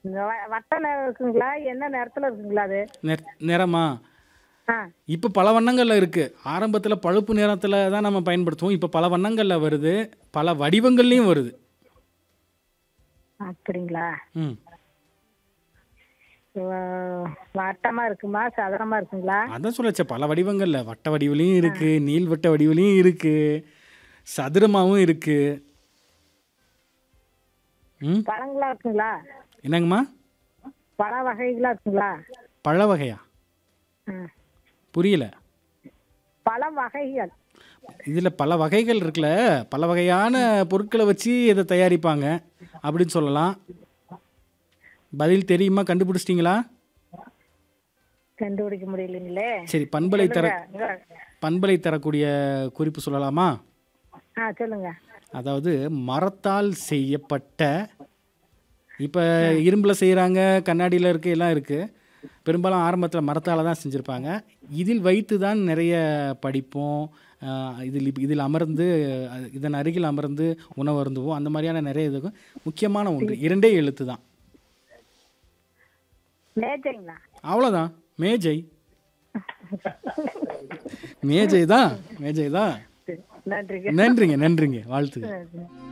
இந்த வ- வட்ட நேரம் இருக்குங்களா என்ன நேரத்துல இருக்குங்களா அது நெ- நிறமா ஆ இப்போ பல வண்ணங்களில் இருக்குது ஆரம்பத்தில் பழுப்பு நிறத்தில் தான் நம்ம பயன்படுத்துவோம் இப்போ பல வண்ணங்களில் வருது பல வடிவங்கள்லேயும் வருது அப்படிங்களா ம் வ- வட்டமா இருக்குமா சதுரமா இருக்குங்களா அதான் சொல்லச்சே பல வடிவங்களில் வட்ட வடிவிலையும் இருக்குது நீள்வட்ட வடிவிலையும் இருக்குது சதுரமாகவும் இருக்குது ம் பழங்களா இருக்குங்களா என்னங்கம்மா பழ வகைகளா இருக்குங்களா பழ வகையா ம். புரியல பழ வகைகள் இதில் பல வகைகள் இருக்குல்ல பல வகையான பொருட்களை வச்சு இதை தயாரிப்பாங்க அப்படின்னு சொல்லலாம் பதில் தெரியுமா கண்டுபிடிச்சிட்டிங்களா கண்டுபிடிக்க முடியலைங்களே சரி பண்பலை தர இங்க. பண்பலை தரக்கூடிய குறிப்பு சொல்லலாமா ஆ சொல்லுங்க அதாவது மரத்தால் செய்யப்பட்ட இப்போ இரும்பில் செய்கிறாங்க கண்ணாடியில் இருக்கு எல்லாம் இருக்குது பெரும்பாலும் ஆரம்பத்தில் மரத்தால் தான் செஞ்சுருப்பாங்க இதில் வைத்து தான் நிறைய படிப்போம் ஆஹ் இதில் இப்ப- இதில் அமர்ந்து அஹ் இதன் அருகில் அமர்ந்து உணவு அருந்துவோம் அந்த மாதிரியான நிறைய இதுக்கு முக்கியமான ஒன்று இரண்டே எழுத்து தான் மேஜைங்களா அவ்வளோதான் மேஜை மேஜை தான் மேஜை தான் நன்றிங்க நன்றிங்க நன்றிங்க வாழ்த்துங்க நன்றி